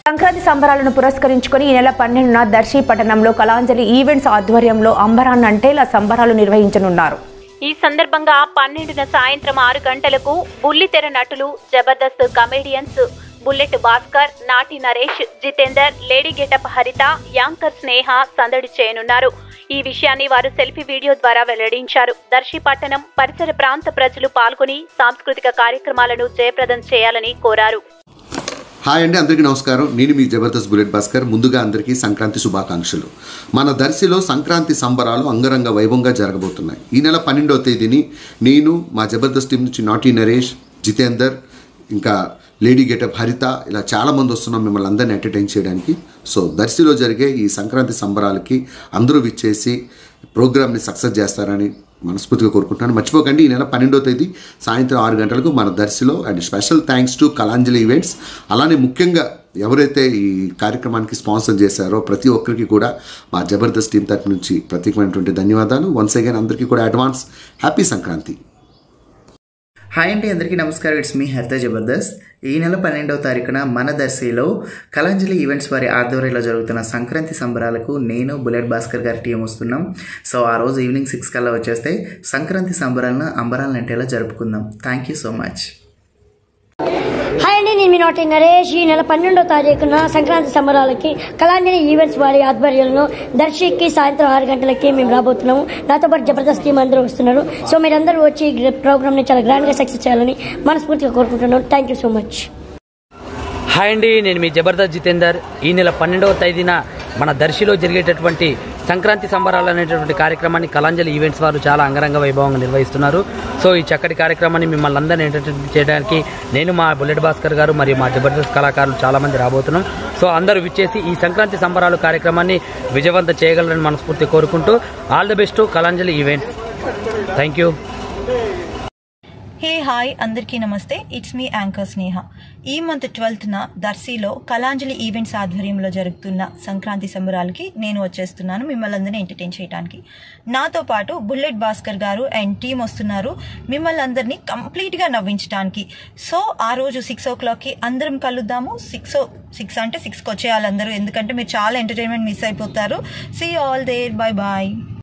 సంక్రాంతి సంబరాలను పురస్కరించుకుని ఈ నెల పన్నెండున దర్శి పట్టణంలో కళాంజలి ఈవెంట్స్ ఆధ్వర్యంలో అంబరాన్నంటేలా సంబరాలు నిర్వహించనున్నారు ఈ సందర్భంగా పన్నెండున సాయంత్రం ఆరు గంటలకు బుల్లితెర నటులు జబర్దస్త్ కమెడియన్స్ బుల్లెట్ భాస్కర్ నాటి Naresh Jitender lady getup Haritha anchor Sneha సందడి చేయనున్నారు ఈ విషయాన్ని వారు సెల్ఫీ వీడియో ద్వారా వెల్లడించారు దర్శి పట్టణం పరిసర ప్రాంత ప్రజలు పాల్గొని సాంస్కృతిక కార్యక్రమాలను జయప్రదం చేయాలని కోరారు హాయ్ అండి అందరికీ నమస్కారం నేను మీ జబర్దస్త్ బుల్లెట్ భాస్కర్ ముందుగా అందరికీ సంక్రాంతి శుభాకాంక్షలు మన దర్శిలో సంక్రాంతి సంబరాలు అంగరంగ వైభవంగా జరగబోతున్నాయి ఈ నెల పన్నెండవ తేదీని నేను మా జబర్దస్త్ టీం నుంచి నాటి నరేష్ జితేందర్ ఇంకా లేడీ గెటప్ హరిత ఇలా చాలామంది వస్తున్నాం మిమ్మల్ని అందరినీ ఎంటర్టైన్ చేయడానికి సో దర్శిలో జరిగే ఈ సంక్రాంతి సంబరాలకి అందరూ విచ్చేసి ప్రోగ్రామ్ని సక్సెస్ చేస్తారని మనస్ఫూర్తిగా కోరుకుంటున్నాను మర్చిపోకండి ఈ నెల పన్నెండో తేదీ సాయంత్రం ఆరు గంటలకు మన దర్శిలో and special thanks to Kalanjali events అలానే ముఖ్యంగా ఎవరైతే ఈ కార్యక్రమానికి స్పాన్సర్ చేశారో ప్రతి ఒక్కరికి కూడా మా జబర్దస్త్ టీం తరపు నుంచి ప్రత్యేకమైనటువంటి ధన్యవాదాలు వన్స్ అగైన్ అందరికీ కూడా అడ్వాన్స్ హ్యాపీ సంక్రాంతి హాయ్ అండి అందరికీ నమస్కారం ఇట్స్ మీ హరిత జబర్దస్త్ ఈ నెల పన్నెండవ తారీఖున మన దర్శిలో కళాంజలి ఈవెంట్స్ వారి ఆధ్వర్యంలో జరుగుతున్న సంక్రాంతి సంబరాలకు నేను బుల్లెట్ భాస్కర్ గారి టీం వస్తున్నాం సో ఆ రోజు ఈవినింగ్ సిక్స్ కల్లా వచ్చేస్తే సంక్రాంతి సంబరాలను అంబరాలను అంటేలా జరుపుకుందాం thank you so much hi అండి నేను మీ నోటి నరేష్ ఈ నెల పన్నెండో తారీఖున సంక్రాంతి సంబరాలకి కళాంజలి ఈవెంట్స్ వారి ఆధ్వర్యంలో దర్శికి సాయంత్రం ఆరు గంటలకి మేము రాబోతున్నాము నాతో పాటు జబర్దస్త్ టీం అందరూ వస్తున్నారు సో మీరందరూ వచ్చి ఈ ప్రోగ్రామ్ని చాలా గ్రాండ్గా సక్సెస్ చేయాలని మనస్ఫూర్తిగా కోరుకుంటున్నాను thank you so much hi అండి నేను మీ జబర్దస్త్ జితేందర్ ఈ నెల పన్నెండవ తేదీన మన దర్శిలో జరిగేటటువంటి సంక్రాంతి సంబరాలు అనేటటువంటి కార్యక్రమాన్ని కళాంజలి ఈవెంట్స్ వారు చాలా అంగరంగ వైభవంగా నిర్వహిస్తున్నారు సో ఈ చక్కటి కార్యక్రమాన్ని మిమ్మల్ని అందరినీ ఎంటర్టైన్ చేయడానికి నేను మా బుల్లెట్ భాస్కర్ గారు మరియు మా జబర్దస్త్ కళాకారులు చాలా మంది రాబోతున్నాం సో అందరూ విచ్చేసి ఈ సంక్రాంతి సంబరాలు కార్యక్రమాన్ని విజయవంతం చేయగలరని మనస్ఫూర్తి కోరుకుంటూ all the best Kalanjali events thank you hey hi అందరికీ నమస్తే ఇట్స్ మీ యాంకర్ స్నేహ ఈ మంత్ ట్వెల్త్న దర్శిలో కళాంజలి ఈవెంట్స్ ఆధ్వర్యంలో జరుగుతున్న సంక్రాంతి సంబరాలకి నేను వచ్చేస్తున్నాను మిమ్మల్ని అందరినీ ఎంటర్టైన్ చేయడానికి నాతో పాటు బుల్లెట్ భాస్కర్ గారు అండ్ టీం వస్తున్నారు మిమ్మల్ని అందరినీ కంప్లీట్గా నవ్వించడానికి సో ఆ రోజు సిక్స్ ఓ క్లాక్కి అందరం కలుద్దాము సిక్స్ సిక్స్ అంటే సిక్స్కి వచ్చేయాలి అందరూ ఎందుకంటే మీరు చాలా ఎంటర్టైన్మెంట్ మిస్ అయిపోతారు see all there bye bye